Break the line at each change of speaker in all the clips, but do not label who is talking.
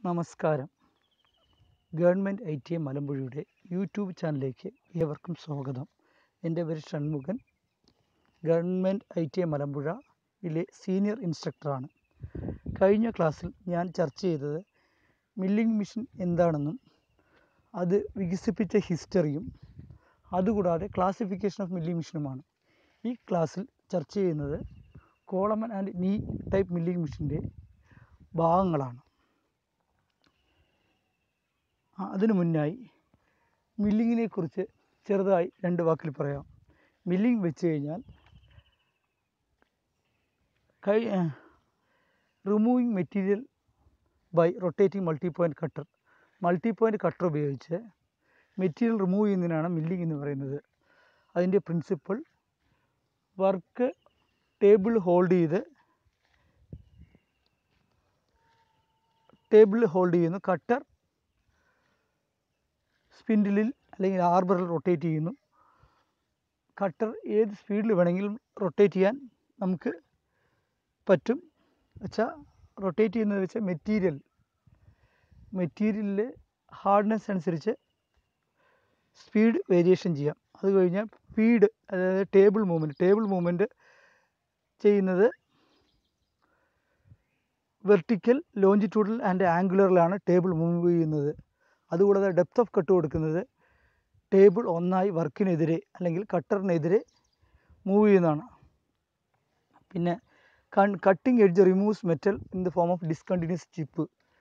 നമസ്കാരം government I T A മലമ്പുഴയുടെ YouTube ചാനലിലേക്ക് ഏവർക്കും സ്വാഗതം എൻ്റെ പേര് Shanmukhan government I T A മലമ്പുഴയിലെ സീനിയർ ഇൻസ്ട്രക്ടറാണ് കഴിഞ്ഞ ക്ലാസ്സിൽ ഞാൻ ചർച്ച ചെയ്തത് മില്ലിംഗ് മെഷീൻ എന്താണെന്നും അത് വികസിപ്പിച്ച ഹിസ്റ്ററിയും അതുകൂടാതെ ക്ലാസിഫിക്കേഷൻ ഓഫ് മില്ലിംഗ് മെഷീനുമാണ് ഈ ക്ലാസ്സിൽ ചർച്ച ചെയ്യുന്നത് column and knee type milling മെഷീൻ്റെ ഭാഗങ്ങളാണ് ആ, അതിനു മുന്നായി മില്ലിങ്ങിനെ കുറിച്ച് ചെറുതായി രണ്ട് വാക്കിൽ പറയാം മില്ലിംഗ് വെച്ച് കഴിഞ്ഞാൽ കൈ removing material by rotating multi point cutter multi point cutter ഉപയോഗിച്ച് മെറ്റീരിയൽ റിമൂവ് ചെയ്യുന്നതിനാണ് മില്ലിംഗ് എന്ന് പറയുന്നത് അതിൻ്റെ പ്രിൻസിപ്പിൾ വർക്ക് ടേബിൾ ഹോൾഡ് ചെയ്ത് ടേബിൾ ഹോൾഡ് ചെയ്യുന്നു കട്ടർ സ്പിൻഡിലിൽ അല്ലെങ്കിൽ ആർബറിൽ റൊട്ടേറ്റ് ചെയ്യുന്നു കട്ടർ ഏത് സ്പീഡിൽ വേണമെങ്കിലും റൊട്ടേറ്റ് ചെയ്യാൻ നമുക്ക് പറ്റും വെച്ചാൽ റൊട്ടേറ്റ് ചെയ്യുന്നത് വെച്ചാൽ മെറ്റീരിയൽ മെറ്റീരിയലിൽ ഹാർഡ്നെസ് അനുസരിച്ച് സ്പീഡ് വേരിയേഷൻ ചെയ്യാം അത് കഴിഞ്ഞാൽ ഫീഡ് അതായത് ടേബിൾ മൂവ്മെൻറ്റ് ടേബിൾ മൂവ്മെൻറ്റ് ചെയ്യുന്നത് വെർട്ടിക്കൽ ലോഞ്ചിറ്റ്യൂഡൽ ആൻഡ് ആംഗുലറിലാണ് ടേബിൾ മൂവ് ചെയ്യുന്നത് അതുകൂടാതെ ഡെപ്ത് ഓഫ് കട്ട് കൊടുക്കുന്നത് ടേബിൾ ഒന്നായി വർക്കിനെതിരെ അല്ലെങ്കിൽ കട്ടറിനെതിരെ മൂവ് ചെയ്യുന്നതാണ് പിന്നെ കൺ cutting edge removes metal in the form of discontinuous chip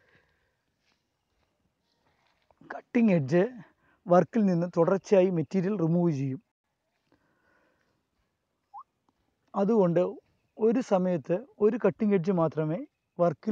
cutting edge വർക്കിൽ നിന്ന് തുടർച്ചയായി മെറ്റീരിയൽ റിമൂവ് ചെയ്യും അതുകൊണ്ട് ഒരു സമയത്ത് ഒരു കട്ടിംഗ് എഡ്ജ് മാത്രമേ വർക്കിൽ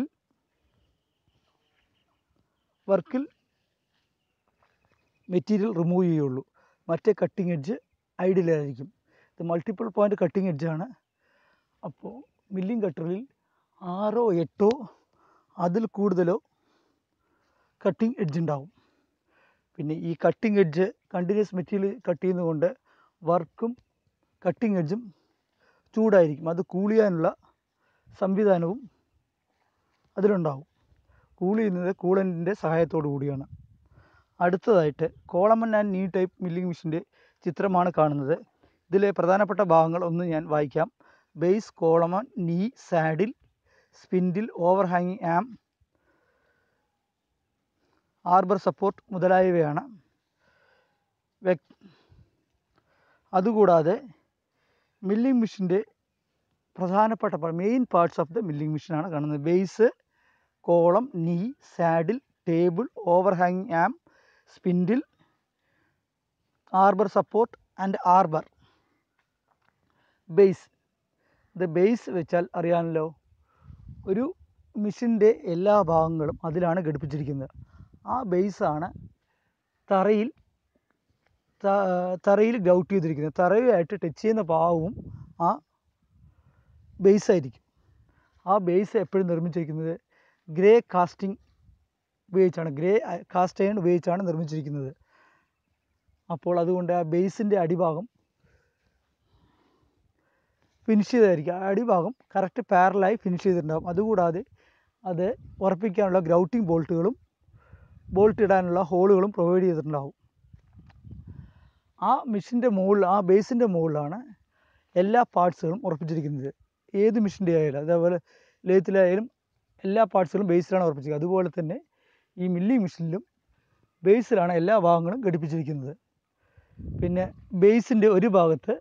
വർക്കിൽ മെറ്റീരിയൽ റിമൂവ് ചെയ്യുള്ളൂ മറ്റേ കട്ടിംഗ് എഡ്ജ് ഐഡിയലായിരിക്കും ഇത് മൾട്ടിപ്പിൾ പോയിൻ്റ് കട്ടിംഗ് എഡ്ജാണ് അപ്പോൾ മില്ലിംഗ് കട്ടറിൽ ആറോ എട്ടോ അതിൽ കൂടുതലോ കട്ടിംഗ് എഡ്ജ് ഉണ്ടാവും പിന്നെ ഈ cutting edge continuous material cut ചെയ്യുന്നതുകൊണ്ട് വർക്കും കട്ടിംഗ് എഡ്ജും ചൂടായിരിക്കും അത് കൂൾ ചെയ്യാനുള്ള സംവിധാനവും അതിലുണ്ടാവും കൂൾ ചെയ്യുന്നത് കൂളൻറ്റിൻ്റെ സഹായത്തോടു കൂടിയാണ് അടുത്തതായിട്ട് column and knee type milling മെഷീൻ്റെ ചിത്രമാണ് കാണുന്നത് ഇതിലെ പ്രധാനപ്പെട്ട ഭാഗങ്ങൾ ഒന്ന് ഞാൻ വായിക്കാം ബേസ് കോളമൻ നീ സാഡിൽ സ്പിൻഡിൽ ഓവർ ഹാങ്ങിങ് ആം ആർബർ സപ്പോർട്ട് മുതലായവയാണ് വ്യക് അതുകൂടാതെ മില്ലിംഗ് മെഷീൻ്റെ പ്രധാനപ്പെട്ട main parts of the milling മെഷീനാണ് കാണുന്നത് base column knee saddle table ഓവർ ഹാങ്ങിങ് arm spindle arbor support and arbor base ഇത് ബേസ് വെച്ചാൽ അറിയാമല്ലോ ഒരു മെഷീൻ്റെ എല്ലാ ഭാഗങ്ങളും അതിലാണ് ഘടിപ്പിച്ചിരിക്കുന്നത് ആ ബേസാണ് തറയിൽ ത- തറയിൽ ഗ്രൗട്ട് ചെയ്തിരിക്കുന്നത് തറയുമായിട്ട് ടച്ച് ചെയ്യുന്ന ഭാഗവും ആ ബേസ് ആയിരിക്കും ആ ബേസ് എപ്പോഴും നിർമ്മിച്ചിരിക്കുന്നത് ഗ്രേ കാസ്റ്റിംഗ് ഉപയോഗിച്ചാണ് ഗ്രേ കാസ്റ്റ് അയൺ ഉപയോഗിച്ചാണ് നിർമ്മിച്ചിരിക്കുന്നത് അപ്പോൾ അതുകൊണ്ട് ആ ബേസിൻ്റെ അടിഭാഗം ഫിനിഷ് ചെയ്തായിരിക്കും ആ അടിഭാഗം കറക്റ്റ് പാരലായി ഫിനിഷ് ചെയ്തിട്ടുണ്ടാകും അതുകൂടാതെ അത് ഉറപ്പിക്കാനുള്ള ഗ്രൗട്ടിംഗ് ബോൾട്ടുകളും ബോൾട്ട് ഇടാനുള്ള ഹോളുകളും പ്രൊവൈഡ് ചെയ്തിട്ടുണ്ടാവും ആ മെഷീൻ്റെ മുകളിൽ ആ ബേസിൻ്റെ മുകളിലാണ് എല്ലാ പാർട്സുകളും ഉറപ്പിച്ചിരിക്കുന്നത് ഏത് മെഷീൻ്റെ ആയാലും അതേപോലെ ലേത്തിലായാലും എല്ലാ പാർട്സുകളും ബേസിലാണ് ഉറപ്പിച്ചിരിക്കുന്നത് അതുപോലെ തന്നെ ഈ മില്ലിംഗ് മെഷീനിലും ബേസിലാണ് എല്ലാ ഭാഗങ്ങളും ഘടിപ്പിച്ചിരിക്കുന്നത് പിന്നെ ബേസിൻ്റെ ഒരു ഭാഗത്ത്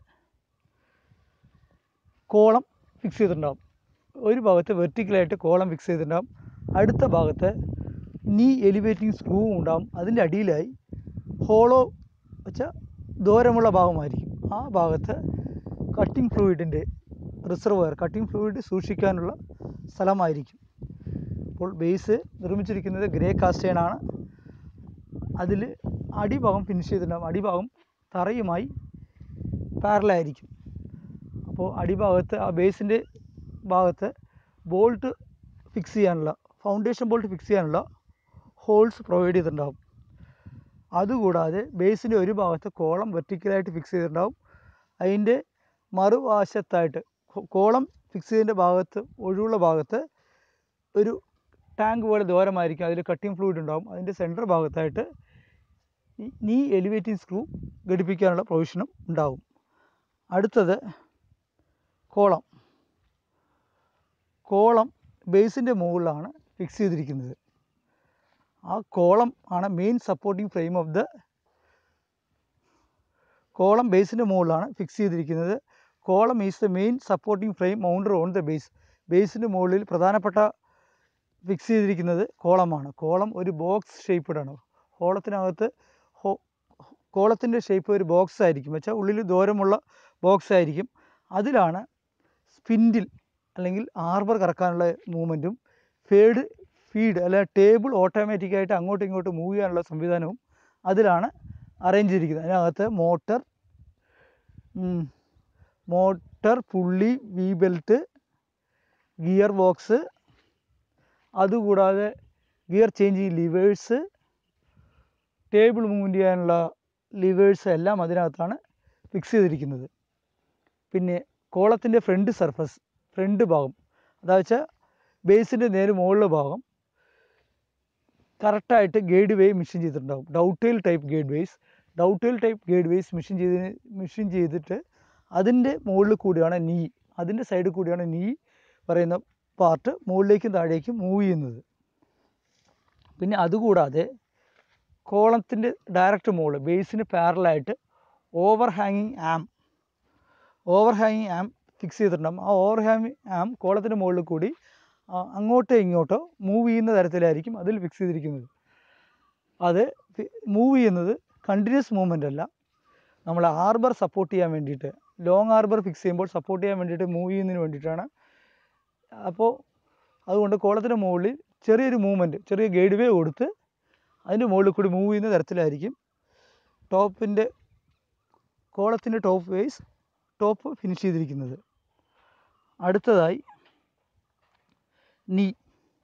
കോളം ഫിക്സ് ചെയ്തിട്ടുണ്ടാവും ഒരു ഭാഗത്ത് വെർട്ടിക്കലായിട്ട് കോളം ഫിക്സ് ചെയ്തിട്ടുണ്ടാവും അടുത്ത ഭാഗത്ത് നീ എലിവേറ്റിംഗ് സ്ക്രൂവും ഉണ്ടാവും അതിൻ്റെ അടിയിലായി ഹോളോ വെച്ചാൽ ദൂരമുള്ള ഭാഗമായിരിക്കും ആ ഭാഗത്ത് കട്ടിംഗ് ഫ്ലൂയിഡിൻ്റെ റിസർവയർ കട്ടിംഗ് ഫ്ലൂയിഡ് സൂക്ഷിക്കാനുള്ള സ്ഥലമായിരിക്കും അപ്പോൾ ബേസ് നിർമ്മിച്ചിരിക്കുന്നത് ഗ്രേ കാസ്റ്റേണാണ് അതിൽ അടിഭാഗം ഫിനിഷ് ചെയ്തിട്ടുണ്ടാകും അടിഭാഗം തറയുമായി പാരലായിരിക്കും അപ്പോൾ അടിഭാഗത്ത് ആ ബേസിൻ്റെ ഭാഗത്ത് ബോൾട്ട് ഫിക്സ് ചെയ്യാനുള്ള ഫൗണ്ടേഷൻ ബോൾട്ട് ഫിക്സ് ചെയ്യാനുള്ള ഹോൾസ് പ്രൊവൈഡ് ചെയ്തിട്ടുണ്ടാകും അതുകൂടാതെ ബേസിൻ്റെ ഒരു ഭാഗത്ത് കോളം വെർട്ടിക്കലായിട്ട് ഫിക്സ് ചെയ്തിട്ടുണ്ടാവും അതിൻ്റെ മറുവശത്തായിട്ട് കോ- കോളം ഫിക്സ് ചെയ്തതിൻ്റെ ഭാഗത്ത് ഒഴിവുള്ള ഭാഗത്ത് ഒരു ടാങ്ക് പോലെ ദൂരമായിരിക്കും അതിൽ കട്ടിങ് ഫ്ലൂയിഡ് ഉണ്ടാവും അതിൻ്റെ സെൻറ്റർ ഭാഗത്തായിട്ട് ഈ നീ എലിവേറ്റിംഗ് സ്ക്രൂ ഘടിപ്പിക്കാനുള്ള പ്രൊവിഷനും ഉണ്ടാവും അടുത്തത് കോളം കോളം ബേസിൻ്റെ മുകളിലാണ് ഫിക്സ് ചെയ്തിരിക്കുന്നത് ആ കോളം ആണ് main supporting frame of the column ബേസിൻ്റെ മുകളിലാണ് ഫിക്സ് ചെയ്തിരിക്കുന്നത് column is the main supporting frame mounted on the base ബേസിൻ്റെ മുകളിൽ പ്രധാനപ്പെട്ട ഫിക്സ് ചെയ്തിരിക്കുന്നത് കോളമാണ് കോളം ഒരു ബോക്സ് ഷേപ്പ്ഡാണ് കോളത്തിനകത്ത് ഹോ കോളത്തിൻ്റെ ഷേപ്പ് ഒരു ബോക്സ് ആയിരിക്കും വെച്ചാൽ ഉള്ളിൽ ദൂരമുള്ള ബോക്സ് ആയിരിക്കും അതിലാണ് സ്പിൻഡിൽ അല്ലെങ്കിൽ ആർബർ കറക്കാനുള്ള മൂവ്മെൻറ്റും ഫേഡ് ഫീഡ് അല്ല ടേബിൾ ഓട്ടോമാറ്റിക്കായിട്ട് അങ്ങോട്ടും ഇങ്ങോട്ടും മൂവ് ചെയ്യാനുള്ള സംവിധാനവും അതിലാണ് അറേഞ്ച് ചെയ്തിരിക്കുന്നത് അതിനകത്ത് motor motor pulley V belt gearbox അതുകൂടാതെ gear changing levers table move ചെയ്യാനുള്ള ലിവേഴ്സ് എല്ലാം അതിനകത്താണ് ഫിക്സ് ചെയ്തിരിക്കുന്നത് പിന്നെ കോളത്തിൻ്റെ ഫ്രണ്ട് സർഫസ് ഫ്രണ്ട് ഭാഗം അതാ വെച്ചാൽ ബേസിൻ്റെ നേരെ മുകളിലെ ഭാഗം കറക്റ്റായിട്ട് ഗൈഡ് വേ മെഷീൻ ചെയ്തിട്ടുണ്ടാകും dovetail type guide ways dovetail type guide ways machine ചെയ്ത് മെഷീൻ ചെയ്തിട്ട് അതിൻ്റെ മുകളിൽ കൂടിയാണ് നീ അതിൻ്റെ സൈഡിൽ കൂടിയാണ് നീ പറയുന്ന പാർട്ട് മുകളിലേക്കും താഴേക്കും മൂവ് ചെയ്യുന്നത് പിന്നെ അതുകൂടാതെ കോളത്തിൻ്റെ ഡയറക്റ്റ് മുകളിൽ ബേസിന് പാരലായിട്ട് ഓവർ ഹാങ്ങിങ് ആം ഓവർ ഹാങ്ങിങ് ആം ഫിക്സ് ചെയ്തിട്ടുണ്ടാകും ആ ഓവർ ഹാങ്ങിങ് ആം കോളത്തിൻ്റെ മുകളിൽ കൂടി ആ, അങ്ങോട്ടോ ഇങ്ങോട്ടോ മൂവ് ചെയ്യുന്ന തരത്തിലായിരിക്കും അതിൽ ഫിക്സ് ചെയ്തിരിക്കുന്നത് അത് മൂവ് ചെയ്യുന്നത് കണ്ടിന്യൂസ് മൂവ്മെൻ്റ് അല്ല നമ്മൾ ആർബർ സപ്പോർട്ട് ചെയ്യാൻ വേണ്ടിയിട്ട് ലോങ് ആർബർ ഫിക്സ് ചെയ്യുമ്പോൾ സപ്പോർട്ട് ചെയ്യാൻ വേണ്ടിയിട്ട് മൂവ് ചെയ്യുന്നതിന് വേണ്ടിയിട്ടാണ് അപ്പോൾ അതുകൊണ്ട് കോളത്തിൻ്റെ മുകളിൽ ചെറിയൊരു മൂവ്മെൻറ്റ് ചെറിയ ഗൈഡ് വേ കൊടുത്ത് അതിൻ്റെ മുകളിൽ കൂടി മൂവ് ചെയ്യുന്ന തരത്തിലായിരിക്കും ടോപ്പിൻ്റെ കോളത്തിൻ്റെ ടോപ്പ് വേസ് ടോപ്പ് ഫിനിഷ് ചെയ്തിരിക്കുന്നത് അടുത്തതായി നീ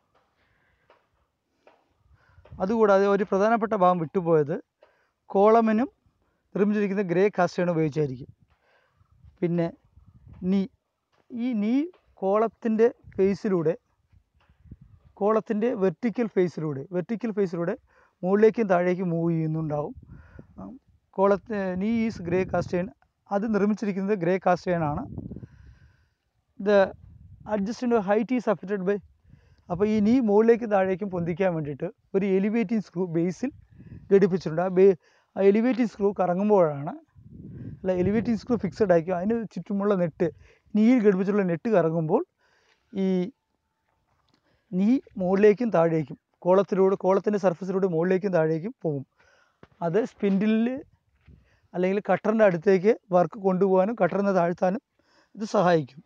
അതുകൂടാതെ ഒരു പ്രധാനപ്പെട്ട ഭാഗം വിട്ടുപോയത് കോളമിനും നിർമ്മിച്ചിരിക്കുന്ന ഗ്രേ കാസ്റ്റേൺ ഉപയോഗിച്ചായിരിക്കും പിന്നെ നീ ഈ നീ കോളത്തിൻ്റെ ഫേസിലൂടെ കോളത്തിൻ്റെ വെർട്ടിക്കൽ ഫേസിലൂടെ വെർട്ടിക്കൽ ഫേസിലൂടെ മുകളിലേക്കും താഴേക്കും മൂവ് ചെയ്യുന്നുണ്ടാവും കോളത്ത് നീ ഈസ് ഗ്രേ കാസ്റ്റേൺ അത് നിർമ്മിച്ചിരിക്കുന്നത് ഗ്രേ കാസ്റ്റേൺ ആണ് the adjustment height is affected by അപ്പോൾ ഈ നീ മുകളിലേക്കും താഴേക്കും പൊന്തിക്കാൻ വേണ്ടിയിട്ട് ഒരു എലിവേറ്റിംഗ് സ്ക്രൂ ബേസിൽ ഘടിപ്പിച്ചിട്ടുണ്ട് ആ ബേ ആ എലിവേറ്റിംഗ് സ്ക്രൂ കറങ്ങുമ്പോഴാണ് അല്ല എലിവേറ്റിംഗ് സ്ക്രൂ ഫിക്സഡ് ആയിരിക്കും അതിന് ചുറ്റുമുള്ള നെറ്റ് നീയിൽ ഘടിപ്പിച്ചുള്ള നെറ്റ് കറങ്ങുമ്പോൾ ഈ നീ മുകളിലേക്കും താഴേക്കും കോളത്തിലൂടെ കോളത്തിൻ്റെ സർഫസിലൂടെ മുകളിലേക്കും താഴേക്കും പോകും അത് സ്പിൻഡിലിൽ അല്ലെങ്കിൽ കട്ടറിൻ്റെ അടുത്തേക്ക് വർക്ക് കൊണ്ടുപോകാനും കട്ടറിനെ താഴ്ത്താനും ഇത് സഹായിക്കും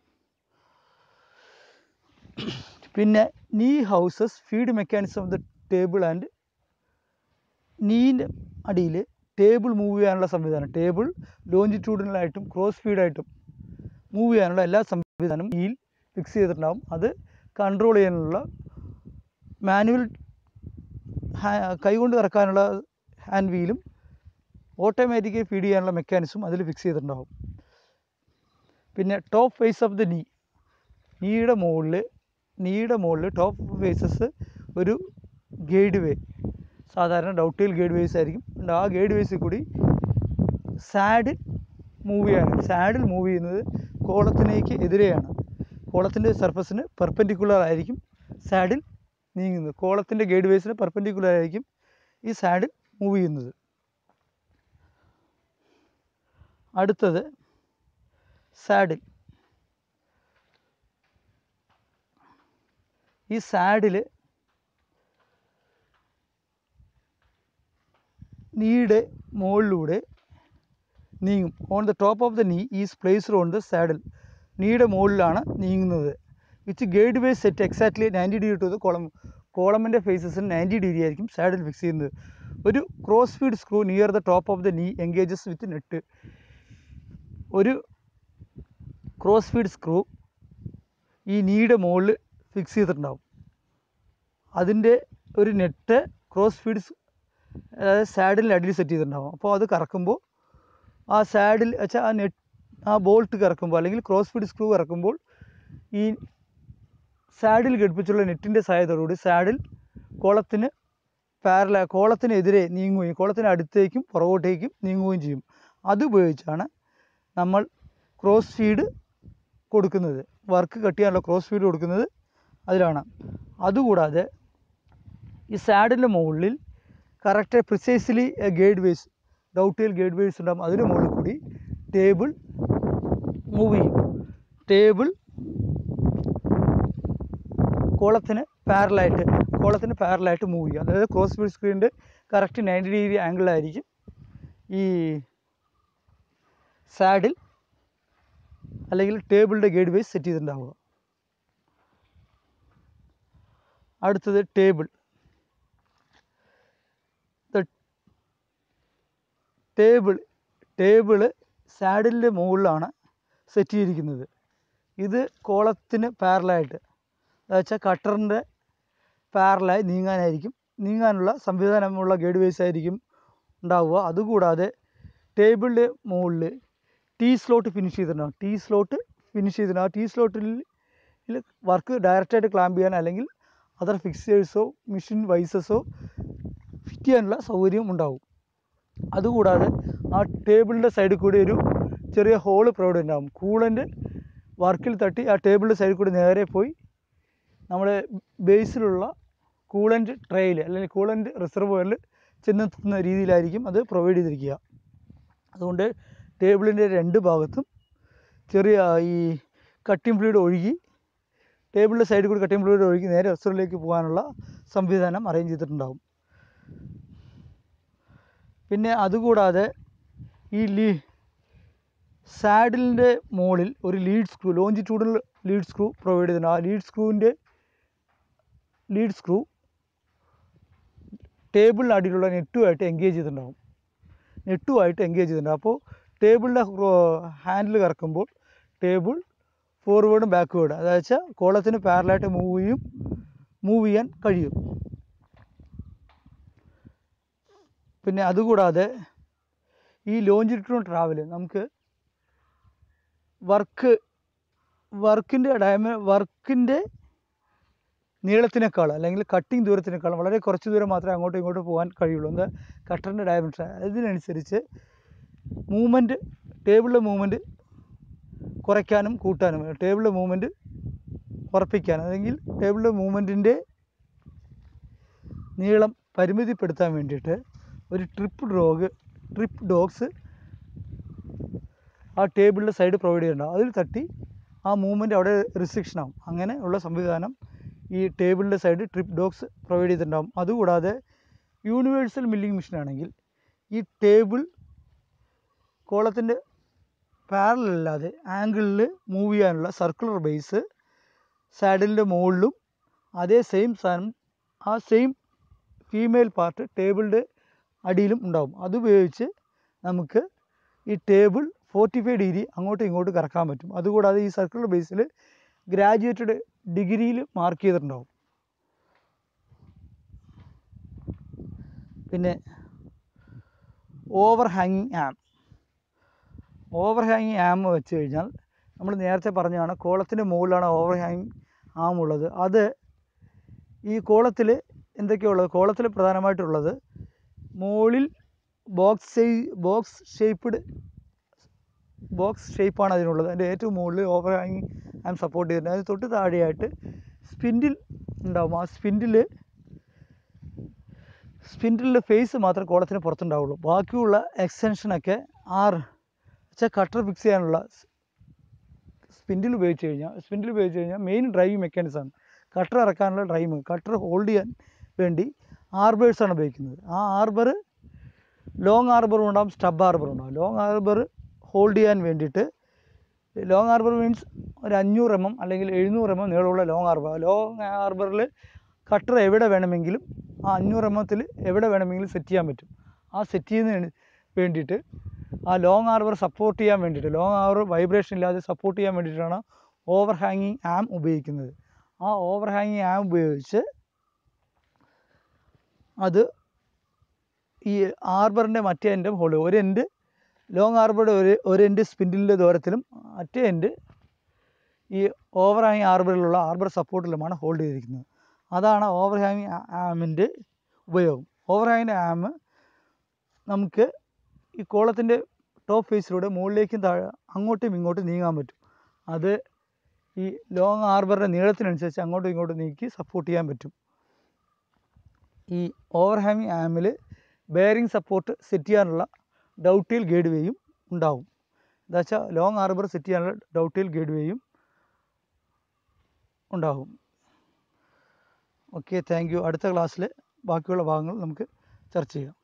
പിന്നെ knee houses feed mechanism of the table and നീൻ്റെ അടിയിൽ ടേബിൾ മൂവ് ചെയ്യാനുള്ള സംവിധാനം ടേബിൾ ലോഞ്ചിറ്റ്യൂഡിനലായിട്ടും ക്രോസ് ഫീഡായിട്ടും മൂവ് ചെയ്യാനുള്ള എല്ലാ സംവിധാനവും നീൽ ഫിക്സ് ചെയ്തിട്ടുണ്ടാകും അത് കൺട്രോൾ ചെയ്യാനുള്ള മാനുവൽ കൈകൊണ്ട് കറക്കാനുള്ള ഹാൻഡ് വീലും ഓട്ടോമാറ്റിക്കായി ഫീഡ് ചെയ്യാനുള്ള മെക്കാനിസം അതിൽ ഫിക്സ് ചെയ്തിട്ടുണ്ടാകും പിന്നെ ടോപ്പ് ഫേസ് ഓഫ് ദ നീ നീയുടെ മുകളിൽ നീയുടെ മുകളിൽ ടോപ്പ് ഫേസസ് ഒരു ഗൈഡ് വേ സാധാരണ ഡൗട്ടിൽ ഗൈഡ് വേസ് ആയിരിക്കും ഉണ്ട്. ആ ഗൈഡ് വേസിൽ കൂടി സാഡിൽ മൂവ് ചെയ്യാനാണ് സാഡിൽ മൂവ് ചെയ്യുന്നത് കോളത്തിലേക്ക് എതിരെയാണ് കോളത്തിൻ്റെ സർഫസിന് പെർപെൻഡിക്കുലർ ആയിരിക്കും സാഡിൽ നീങ്ങുന്നത് കോളത്തിൻ്റെ ഗൈഡ് വേസിന് പെർപെൻഡിക്കുലർ ആയിരിക്കും ഈ സാഡിൽ മൂവ് ചെയ്യുന്നത് അടുത്തത് സാഡിൽ ഈ സാഡിൽ നീയുടെ മുകളിലൂടെ നീങ്ങും on the top of the knee is placed on the saddle നീയുടെ മുകളിലാണ് നീങ്ങുന്നത് which guide way set exactly ninety degree to the column കോളമിൻ്റെ ഫേസസിന് നയൻറ്റി ഡിഗ്രി ആയിരിക്കും സാഡിൽ ഫിക്സ് ചെയ്യുന്നത് ഒരു cross feed screw near the top of the knee engages with nut ഒരു cross feed screw ഈ നീയുടെ മുകളിൽ ഫിക്സ് ചെയ്തിട്ടുണ്ടാവും അതിൻ്റെ ഒരു നെറ്റ് ക്രോസ് ഫീഡ് അതായത് സാഡിലിൻ്റെ അടിയിൽ സെറ്റ് ചെയ്തിട്ടുണ്ടാവും അപ്പോൾ അത് കറക്കുമ്പോൾ ആ സാഡിൽ വെച്ചാൽ ആ നെറ്റ് ആ ബോൾട്ട് കറക്കുമ്പോൾ അല്ലെങ്കിൽ ക്രോസ് ഫീഡ് സ്ക്രൂ കറക്കുമ്പോൾ ഈ സാഡിൽ ഘടിപ്പിച്ചുള്ള നെറ്റിൻ്റെ സഹായത്തോടുകൂടി സാഡിൽ കോളത്തിന് പാരല കോളത്തിനെതിരെ നീങ്ങുകയും കോളത്തിന് അടുത്തേക്കും പുറകോട്ടേക്കും നീങ്ങുകയും ചെയ്യും അതുപയോഗിച്ചാണ് നമ്മൾ ക്രോസ് ഫീഡ് കൊടുക്കുന്നത് വർക്ക് കട്ട് ചെയ്യാനുള്ള ക്രോസ് ഫീഡ് കൊടുക്കുന്നത് അതിലാണ് അതുകൂടാതെ ഈ സാഡിൻ്റെ മുകളിൽ correct precisely guide ways dovetail guide ways ഉണ്ടാകും അതിന് മുകളിൽ കൂടി ടേബിൾ മൂവ് ചെയ്യും ടേബിൾ കോളത്തിന് പാരലായിട്ട് കോളത്തിന് പാരലായിട്ട് മൂവ് ചെയ്യും അതായത് ക്രോസ് ഫീഡ് സ്ക്രീനിൻ്റെ കറക്റ്റ് നയൻറ്റി ഡിഗ്രി ആംഗിളായിരിക്കും ഈ സാഡിൽ അല്ലെങ്കിൽ ടേബിളിൻ്റെ ഗൈഡ് വേസ് സെറ്റ് ചെയ്തിട്ടുണ്ടാവുക അടുത്തത് ടേബിൾ ടേബിൾ ടേബിള് സാഡിലിൻ്റെ മുകളിലാണ് സെറ്റ് ചെയ്തിരിക്കുന്നത് ഇത് കോളത്തിന് പാരലായിട്ട് വെച്ചാൽ കട്ടറിൻ്റെ പാരലായി നീങ്ങാനായിരിക്കും നീങ്ങാനുള്ള സംവിധാനമുള്ള ഗൈഡ് വേസ് ആയിരിക്കും ഉണ്ടാവുക അതുകൂടാതെ ടേബിളിൻ്റെ മുകളിൽ ടീ സ്ലോട്ട് ഫിനിഷ് ചെയ്തിട്ടുണ്ടാവും ടീ സ്ലോട്ട് ഫിനിഷ് ചെയ്തിട്ടുണ്ടാവും ആ ടീ സ്ലോട്ടിൽ വർക്ക് ഡയറക്റ്റായിട്ട് ക്ലാമ്പ് ചെയ്യാൻ അല്ലെങ്കിൽ അതർ ഫിക്സേഴ്സോ മെഷീൻ വൈസസോ ഫിറ്റ് ചെയ്യാനുള്ള സൗകര്യം ഉണ്ടാവും അതുകൂടാതെ ആ ടേബിളിൻ്റെ സൈഡിൽ കൂടി ഒരു ചെറിയ ഹോള് പ്രൊവൈഡ് ഉണ്ടാകും കൂളൻ്റ് വർക്കിൽ തട്ടി ആ ടേബിളിൻ്റെ സൈഡിൽ കൂടി നേരെ പോയി നമ്മുടെ ബേസിലുള്ള കൂളൻ്റ് ട്രെയിൽ അല്ലെങ്കിൽ കൂളൻ്റ് റിസർവോയറിൽ ചെന്നെത്തുന്ന രീതിയിലായിരിക്കും അത് പ്രൊവൈഡ് ചെയ്തിരിക്കുക അതുകൊണ്ട് ടേബിളിൻ്റെ രണ്ട് ഭാഗത്തും ചെറിയ ഈ കട്ടിംഗ് ഫ്ലൂയിഡ് ഒഴുകി ടേബിളിൻ്റെ സൈഡിൽ കൂടി കട്ടിംഗ് ഫ്ലൂയിഡ് ഒഴുകി നേരെ റിസർവിലേക്ക് പോകാനുള്ള സംവിധാനം അറേഞ്ച് ചെയ്തിട്ടുണ്ടാവും പിന്നെ അതുകൂടാതെ ഈ ലീ സാഡിലിൻ്റെ മുകളിൽ ഒരു lead screw longitudinal lead screw provide ചെയ്തിട്ടുണ്ട് ആ ലീഡ് സ്ക്രൂവിൻ്റെ ലീഡ് സ്ക്രൂ ടേബിളിന് അടിയിലുള്ള നെറ്റുമായിട്ട് എൻഗേജ് ചെയ്തിട്ടുണ്ടാവും നെറ്റുമായിട്ട് എൻഗേജ് ചെയ്തിട്ടുണ്ട് അപ്പോൾ ടേബിളിൻ്റെ ഹാൻഡിൽ കറക്കുമ്പോൾ ടേബിൾ ഫോർവേഡും ബാക്ക്വേഡും അതായത് വെച്ചാൽ കോളത്തിന് പാരലായിട്ട് മൂവ് ചെയ്യും മൂവ് ചെയ്യാൻ കഴിയും പിന്നെ അതുകൂടാതെ ഈ ലോഞ്ചിറ്റ്യൂൺ ട്രാവൽ നമുക്ക് വർക്ക് വർക്കിൻ്റെ ഡയമ വർക്കിൻ്റെ നീളത്തിനേക്കാൾ അല്ലെങ്കിൽ കട്ടിങ് ദൂരത്തിനേക്കാളും വളരെ കുറച്ച് ദൂരം മാത്രമേ അങ്ങോട്ടും ഇങ്ങോട്ടും പോകാൻ കഴിയുള്ളൂ എന്താ കട്ടറിൻ്റെ ഡയമെൻഷൻ അതിനനുസരിച്ച് മൂവ്മെൻറ്റ് ടേബിളിലെ മൂവ്മെൻറ്റ് കുറയ്ക്കാനും കൂട്ടാനും ടേബിളിലെ മൂവ്മെൻറ്റ് ഉറപ്പിക്കാനും അല്ലെങ്കിൽ ടേബിളിലെ മൂവ്മെൻറ്റിൻ്റെ നീളം പരിമിതിപ്പെടുത്താൻ വേണ്ടിയിട്ട് ഒരു ട്രിപ്പ് ഡോഗ് ട്രിപ്പ് ഡോഗ്സ് ആ ടേബിളിൻ്റെ സൈഡ് പ്രൊവൈഡ് ചെയ്തിട്ടുണ്ടാവും അതിൽ തട്ടി ആ മൂവ്മെൻറ്റ് അവിടെ റിസ്ട്രിക്ഷൻ ആവും അങ്ങനെ ഉള്ള സംവിധാനം ഈ ടേബിളിൻ്റെ സൈഡ് ട്രിപ്പ് ഡോഗ്സ് പ്രൊവൈഡ് ചെയ്തിട്ടുണ്ടാവും അതുകൂടാതെ യൂണിവേഴ്സൽ മില്ലിംഗ് മെഷീൻ ആണെങ്കിൽ ഈ ടേബിൾ കോളത്തിൻ്റെ പാരലല്ലാതെ ആംഗിളിൽ മൂവ് ചെയ്യാനുള്ള സർക്കുലർ ബേസ് സാഡിലിൻ്റെ മുകളിലും അതേ സെയിം സാധനം ആ സെയിം ഫീമെയിൽ പാർട്ട് ടേബിളിൻ്റെ അടിയിലും ഉണ്ടാവും അതുപയോഗിച്ച് നമുക്ക് ഈ ടേബിൾ ഫോർട്ടി ഫൈവ് ഡിഗ്രി അങ്ങോട്ടും ഇങ്ങോട്ടും കറക്കാൻ പറ്റും അതുകൂടാതെ ഈ സർക്കുലർ ബേസിൽ ഗ്രാജുവേറ്റഡ് ഡിഗ്രിയിൽ മാർക്ക് ചെയ്തിട്ടുണ്ടാവും പിന്നെ ഓവർ ഹാങ്ങിങ് ആം ഓവർ ഹാങ്ങിങ് ആം വെച്ച് കഴിഞ്ഞാൽ നമ്മൾ നേരത്തെ പറഞ്ഞതാണ് കോളത്തിൻ്റെ മുകളിലാണ് ഓവർ ഹാങ്ങിങ് ആം ഉള്ളത് അത് ഈ കോളത്തിൽ എന്തൊക്കെയുള്ളത് കോളത്തിൽ പ്രധാനമായിട്ടുള്ളത് മുകളിൽ ബോക്സ് ഷേ ബോക്സ് ഷേപ്പ്ഡ് ബോക്സ് ഷേപ്പാണ് അതിനുള്ളത് അതിൻ്റെ ഏറ്റവും മുകളിൽ ഓവർ ഹാങ്ങിങ് ആം സപ്പോർട്ട് ചെയ്തിട്ടുണ്ട് അതിന് തൊട്ട് താഴെയായിട്ട് സ്പിൻഡിൽ ഉണ്ടാവും ആ സ്പിൻഡിൽ സ്പിൻഡിലിൻ്റെ ഫേസ് മാത്രം കോളത്തിന് പുറത്തുണ്ടാവുള്ളൂ ബാക്കിയുള്ള എക്സ്റ്റൻഷനൊക്കെ ആർ വെച്ചാൽ കട്ടർ ഫിക്സ് ചെയ്യാനുള്ള സ്പിൻഡിൽ ഉപയോഗിച്ച് കഴിഞ്ഞാൽ സ്പിൻഡിൽ ഉപയോഗിച്ച് കഴിഞ്ഞാൽ മെയിൻ ഡ്രൈവിംഗ് മെക്കാനിസമാണ് കട്ടർ ഇറക്കാനുള്ള ഡ്രൈവിംഗ് കട്ടർ ഹോൾഡ് ചെയ്യാൻ വേണ്ടി ആർബേഴ്സാണ് ഉപയോഗിക്കുന്നത് ആ ആർബർ ലോങ് ആർബറും ഉണ്ടാവും സ്റ്റബ് ആർബറും ഉണ്ടാവും ലോങ് ആർബർ ഹോൾഡ് ചെയ്യാൻ വേണ്ടിയിട്ട് ലോങ് ആർബർ മീൻസ് ഒരു അഞ്ഞൂറ് എം എം അല്ലെങ്കിൽ എഴുന്നൂറ് എം എം നീളമുള്ള ലോങ് ആർബർ ലോങ് ആർബറിൽ കട്ടർ എവിടെ വേണമെങ്കിലും ആ അഞ്ഞൂറ് എം എത്തിൽ എവിടെ വേണമെങ്കിലും സെറ്റ് ചെയ്യാൻ പറ്റും ആ സെറ്റ് ചെയ്യുന്നതിന് വേണ്ടിയിട്ട് ആ ലോങ് ആർബർ സപ്പോർട്ട് ചെയ്യാൻ വേണ്ടിയിട്ട് ലോങ് ആർബർ വൈബ്രേഷൻ ഇല്ലാതെ സപ്പോർട്ട് ചെയ്യാൻ വേണ്ടിയിട്ടാണ് ഓവർ ഹാങ്ങിങ് ആം ഉപയോഗിക്കുന്നത് ആ ഓവർ ഹാങ്ങിങ് ആം ഉപയോഗിച്ച് അത് ഈ ആർബറിൻ്റെ മറ്റേ എൻഡ് ഹോൾഡ് ഒരു എൻഡ് ലോങ് ആർബറുടെ ഒരു ഒരു എൻഡ് സ്പിൻഡിലിൻ്റെ ദൂരത്തിലും മറ്റേ എൻഡ് ഈ ഓവർ ഹാങ്ങിങ് ആർബറിലുള്ള ആർബർ സപ്പോർട്ടിലുമാണ് ഹോൾഡ് ചെയ്തിരിക്കുന്നത് അതാണ് ഓവർ ഹാങ്ങിങ് ആമിൻ്റെ ഉപയോഗം ഓവർ ഹാങ്ങിങ് ആം നമുക്ക് ഈ കോളത്തിൻ്റെ ടോപ്പ് ഫേസിലൂടെ മുകളിലേക്കും താഴെ അങ്ങോട്ടും ഇങ്ങോട്ടും നീങ്ങാൻ പറ്റും അത് ഈ ലോങ് ആർബറിൻ്റെ നീളത്തിനനുസരിച്ച് അങ്ങോട്ടും ഇങ്ങോട്ടും നീക്കി സപ്പോർട്ട് ചെയ്യാൻ പറ്റും ഈ ഓവർ ഹാങ്ങിങ് ആമിൽ ബെയറിംഗ് സപ്പോർട്ട് സെറ്റ് ചെയ്യാനുള്ള ഡൗട്ടീൽ ഗേഡ് വേയും ഉണ്ടാവും എന്താ വെച്ചാൽ ലോങ് ആർബർ സെറ്റ് ചെയ്യാനുള്ള ഡൗട്ടീൽ ഗേഡ് വേയും ഉണ്ടാകും ഓക്കെ താങ്ക് യു അടുത്ത ക്ലാസ്സിൽ ബാക്കിയുള്ള ഭാഗങ്ങൾ നമുക്ക് ചർച്ച ചെയ്യാം